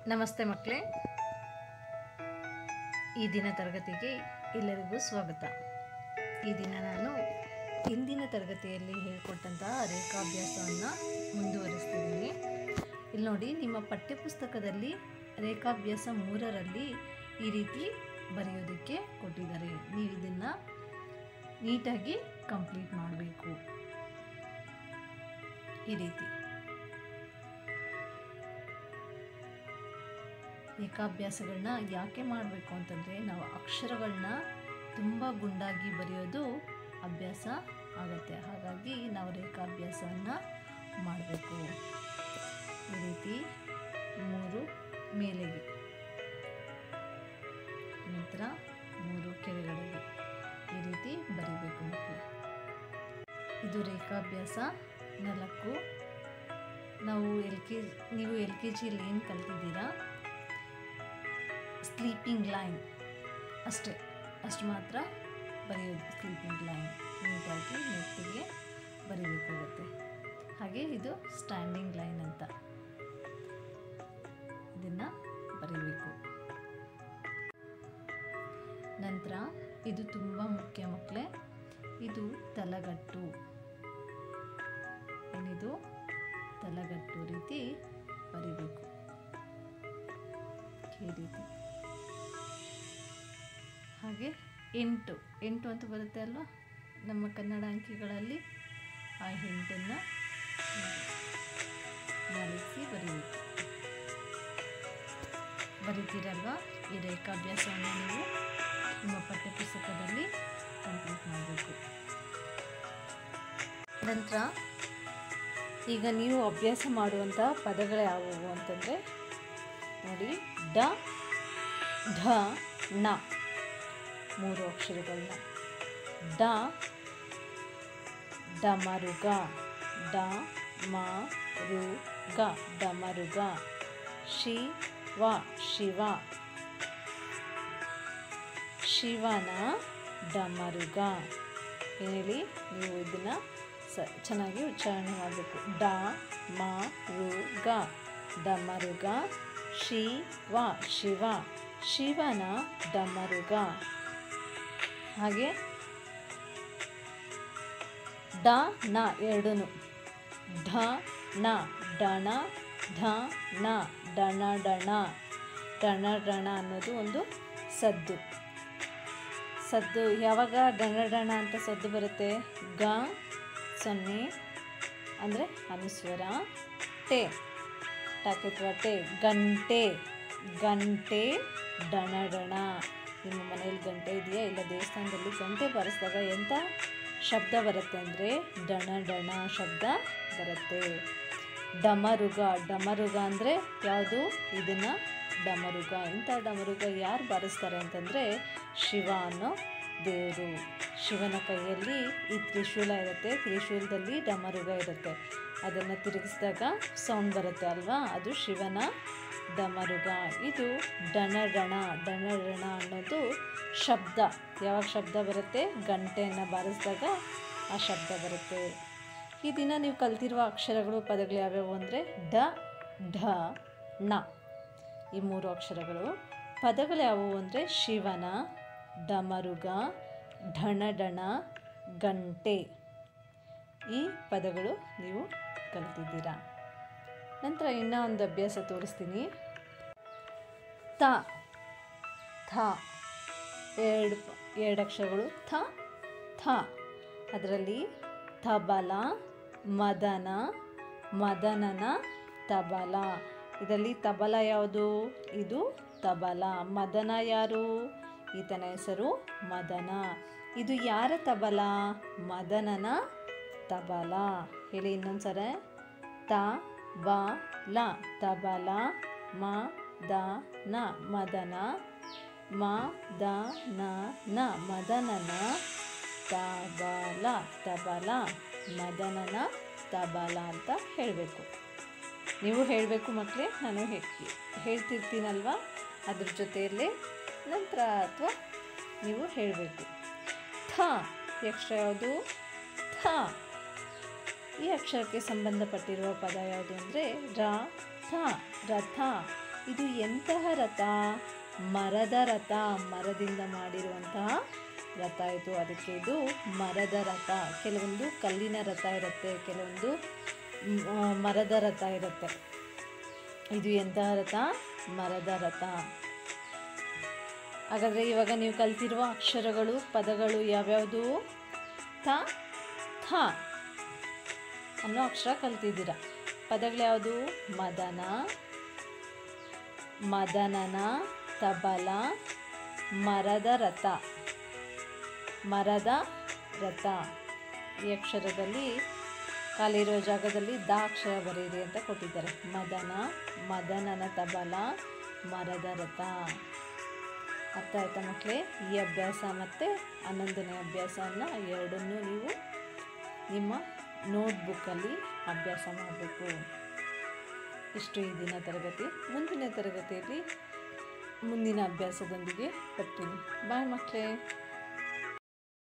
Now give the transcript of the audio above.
ನಮಸ್ತೆ ಮಕ್ಕಳೇ ಈ ದಿನ ತರಗತಿಗೆ ಎಲ್ಲರಿಗೂ ಸ್ವಾಗತ ಈ ದಿನ ನಾನು ಹಿಂದಿನ ತರಗತಿಯಲ್ಲಿ ಹೇಳಿಕೊಟ್ಟಂತಹ ರೇಖಾಭ್ಯಾಸವನ್ನು ಮುಂದುವರಿಸ್ತಿದ್ದೀನಿ ಇಲ್ಲಿ ನೋಡಿ ನಿಮ್ಮ ಪಠ್ಯಪುಸ್ತಕದಲ್ಲಿ ರೇಖಾಭ್ಯಾಸ ಮೂರರಲ್ಲಿ ಈ ರೀತಿ ಬರೆಯೋದಕ್ಕೆ ಕೊಟ್ಟಿದ್ದಾರೆ ನೀವು ಇದನ್ನು ನೀಟಾಗಿ ಕಂಪ್ಲೀಟ್ ಮಾಡಬೇಕು ಈ ರೀತಿ ರೇಖಾಭ್ಯಾಸಗಳನ್ನ ಯಾಕೆ ಮಾಡಬೇಕು ಅಂತಂದರೆ ನಾವು ಅಕ್ಷರಗಳನ್ನ ತುಂಬ ಗುಂಡಾಗಿ ಬರೆಯೋದು ಅಭ್ಯಾಸ ಆಗುತ್ತೆ ಹಾಗಾಗಿ ನಾವು ರೇಖಾಭ್ಯಾಸವನ್ನು ಮಾಡಬೇಕು ಈ ರೀತಿ ಮೂರು ಮೇಲೆಗೆ ನಂತರ ಮೂರು ಕೆಳಗಡೆಗೆ ಈ ರೀತಿ ಬರೀಬೇಕು ಮಕ್ಕಳು ಇದು ರೇಖಾಭ್ಯಾಸ ನಾಲ್ಕು ನಾವು ಎಲ್ ಕೆ ನೀವು ಎಲ್ ಕೆ ಜಿಯಲ್ಲಿ ಏನು ಕಲ್ತಿದ್ದೀರಾ ಸ್ಲೀಪಿಂಗ್ ಲೈನ್ ಅಷ್ಟೇ ಅಷ್ಟು ಮಾತ್ರ ಬರೆಯೋದು ಸ್ಲೀಪಿಂಗ್ ಲೈನ್ ನೀಟಾಗಿ ನೆಟ್ಟಿಗೆ ಬರೀಬೇಕಾಗುತ್ತೆ ಹಾಗೆ ಇದು ಸ್ಟ್ಯಾಂಡಿಂಗ್ ಲೈನ್ ಅಂತ ಇದನ್ನು ಬರೀಬೇಕು ನಂತರ ಇದು ತುಂಬ ಮುಖ್ಯ ಮಕ್ಕಳೇ ಇದು ತಲಗಟ್ಟು ಏನಿದು ತಲಗಟ್ಟು ರೀತಿ ಬರಿಬೇಕು ಈ ರೀತಿ ಹಾಗೆ ಎಂಟು ಎಂಟು ಅಂತ ಬರುತ್ತೆ ಅಲ್ವಾ ನಮ್ಮ ಕನ್ನಡ ಅಂಕಿಗಳಲ್ಲಿ ಆ ಎಂಟನ್ನು ಮಾಡಿಸಿ ಬರೀಬೇಕು ಬರೀತೀರಲ್ವಾ ಈ ರೇಖಾಭ್ಯಾಸವನ್ನು ನೀವು ನಿಮ್ಮ ಪಠ್ಯಪುಸ್ತಕದಲ್ಲಿ ಕಂಪ್ಲೀಟ್ ಮಾಡಬೇಕು ನಂತರ ಈಗ ನೀವು ಅಭ್ಯಾಸ ಮಾಡುವಂಥ ಪದಗಳು ಯಾವುವು ಅಂತಂದರೆ ನೋಡಿ ಡ ಢ ಣ ಮೂರು ಅಕ್ಷರಗಳನ್ನ ಡ ಡಮರುಗ ಡ ಮ ರು ಗ ಡಮರುಗ ಶಿ ವ ಶಿವ ಶಿವನ ಡಮರುಗ ಹೇಳಿ ನೀವು ಇದನ್ನು ಸ ಚೆನ್ನಾಗಿ ಉಚ್ಚಾರಣೆ ಮಾಡಬೇಕು ಡ ಮ ರು ಗ ಡಮರುಗ ಶಿವ ಶಿವ ಶಿವನ ಡಮರುಗ ಹಾಗೆ ಡ ನ ಎರಡೂ ಢ ನ ಡಣ ಢ ನ ಡಣ ಡಣ ಡಣ ಡಣ ಅನ್ನೋದು ಒಂದು ಸದ್ದು ಸದ್ದು ಯಾವಾಗ ಡಣ ಡಣ ಅಂತ ಸದ್ದು ಬರುತ್ತೆ ಗ ಸೊನ್ನೆ ಅಂದರೆ ಅನುಸ್ವರ ಟೆ ಟಾಕಿತ್ವ ಟೆ ಗಂಟೆ ಗಂಟೆ ಡಣ ಡಣ ನಿಮ್ಮ ಮನೇಲಿ ಗಂಟೆ ಇದೆಯಾ ಇಲ್ಲ ದೇವಸ್ಥಾನದಲ್ಲಿ ಗಂಟೆ ಬಾರಿಸಿದಾಗ ಎಂಥ ಶಬ್ದ ಬರುತ್ತೆ ಅಂದರೆ ಡಣ ಡಣ ಶಬ್ದ ಬರುತ್ತೆ ಡಮರುಗ ಡಮರುಗ ಅಂದರೆ ಯಾವುದು ಇದನ್ನು ಡಮರುಗ ಇಂಥ ಡಮರುಗ ಯಾರು ಬಾರಿಸ್ತಾರೆ ಅಂತಂದರೆ ಶಿವ ಅನ್ನೋ ದೇವರು ಶಿವನ ಕೈಯಲ್ಲಿ ಈ ತ್ರಿಶೂಲ ಇರುತ್ತೆ ತ್ರಿಶೂಲದಲ್ಲಿ ಡಮರುಗ ಇರುತ್ತೆ ಅದನ್ನು ತಿರುಗಿಸಿದಾಗ ಸೌಂಡ್ ಬರುತ್ತೆ ಅಲ್ವಾ ಅದು ಶಿವನ ಡಮರುಗ ಇದು ಡಣ ಡಣ ಡಣ ಡಣ ಅನ್ನೋದು ಶಬ್ದ ಯಾವಾಗ ಶಬ್ದ ಬರುತ್ತೆ ಗಂಟೆಯನ್ನು ಬಾರಿಸಿದಾಗ ಆ ಶಬ್ದ ಬರುತ್ತೆ ಈ ದಿನ ನೀವು ಕಲ್ತಿರುವ ಅಕ್ಷರಗಳು ಪದಗಳು ಯಾವ್ಯಾವು ಅಂದರೆ ಡ ಢ ಣ ಈ ಮೂರು ಅಕ್ಷರಗಳು ಪದಗಳು ಯಾವುವು ಅಂದರೆ ಶಿವನ ಡಮರುಗ ಢಣಡಣ ಗಂಟೆ ಈ ಪದಗಳು ನೀವು ಕಲ್ತಿದ್ದೀರಾ ನಂತರ ಇನ್ನೂ ಒಂದು ಅಭ್ಯಾಸ ತೋರಿಸ್ತೀನಿ ತ ಥ ಎರಡು ಎರಡು ಅಕ್ಷರಗಳು ಥ ಥ ಅದರಲ್ಲಿ ತಬಲ ಮದನ ಮದನನ ತಬಲ ಇದರಲ್ಲಿ ತಬಲ ಯಾವುದು ಇದು ತಬಲ ಮದನ ಯಾರು ಈತನ ಹೆಸರು ಮದನ ಇದು ಯಾರ ತಬಲ ಮದನನ ತಬಲ ಹೇಳಿ ಇನ್ನೊಂದ್ಸರ ತ ಬ ಲ ತಬಲ ಮ ದ ನ ಮದನ ಮ ದ ನ ನ ಮದನನ ತಬಲ ತಬಲ ಮದನನ ತಬಲ ಅಂತ ಹೇಳಬೇಕು ನೀವು ಹೇಳಬೇಕು ಮಕ್ಕಳೇ ನಾನು ಹೇಳ್ತಿರ್ತೀನಲ್ವ ಅದ್ರ ಜೊತೆಯಲ್ಲೇ ನಂತರ ಅಥವಾ ನೀವು ಹೇಳಬೇಕು ಥ ಈ ಅಕ್ಷರ ಯಾವುದು ಥ ಈ ಅಕ್ಷರಕ್ಕೆ ಸಂಬಂಧಪಟ್ಟಿರುವ ಪದ ಯಾವುದು ಅಂದರೆ ರ ಥ ರಥ ಇದು ಎಂತಹ ರಥ ಮರದ ರಥ ಮರದಿಂದ ಮಾಡಿರುವಂತಹ ರಥ ಇದು ಅದಕ್ಕೆ ಇದು ಮರದ ರಥ ಕೆಲವೊಂದು ಕಲ್ಲಿನ ರಥ ಇರುತ್ತೆ ಕೆಲವೊಂದು ಮ್, ಆ, ಮರದ ರಥ ಇರುತ್ತೆ ಇದು ಎಂತಹ ರಥ ಮರದ ರಥ ಹಾಗಾದರೆ ಇವಾಗ ನೀವು ಕಲ್ತಿರುವ ಅಕ್ಷರಗಳು ಪದಗಳು ಯಾವ್ಯಾವುದು ಥ ಥ ಅನ್ನೋ ಅಕ್ಷರ ಕಲ್ತಿದ್ದೀರ ಪದಗಳು ಯಾವುದು ಮದನ ಮದನನ ತಬಲ ಮರದ ರಥ ಮರದ ರಥ ಈ ಅಕ್ಷರದಲ್ಲಿ ಕಾಲಿರೋ ಜಾಗದಲ್ಲಿ ದ ಅಕ್ಷರ ಬರೀರಿ ಅಂತ ಕೊಟ್ಟಿದ್ದಾರೆ ಮದನ ಮದನನ ತಬಲ ಮರದ ರಥ ಅರ್ಥ ಆಯ್ತಾ ಮಕ್ಕಳೇ ಈ ಅಭ್ಯಾಸ ಮತ್ತು ಹನ್ನೊಂದನೇ ಅಭ್ಯಾಸವನ್ನು ಎರಡನ್ನೂ ನೀವು ನಿಮ್ಮ ನೋಟ್ಬುಕ್ಕಲ್ಲಿ ಅಭ್ಯಾಸ ಮಾಡಬೇಕು ಇಷ್ಟು ಈ ದಿನ ತರಗತಿ ಮುಂದಿನ ತರಗತಿಯಲ್ಲಿ ಮುಂದಿನ ಅಭ್ಯಾಸದೊಂದಿಗೆ ಬರ್ತೀನಿ ಬಾಯ್ ಮಕ್ಕಳೇ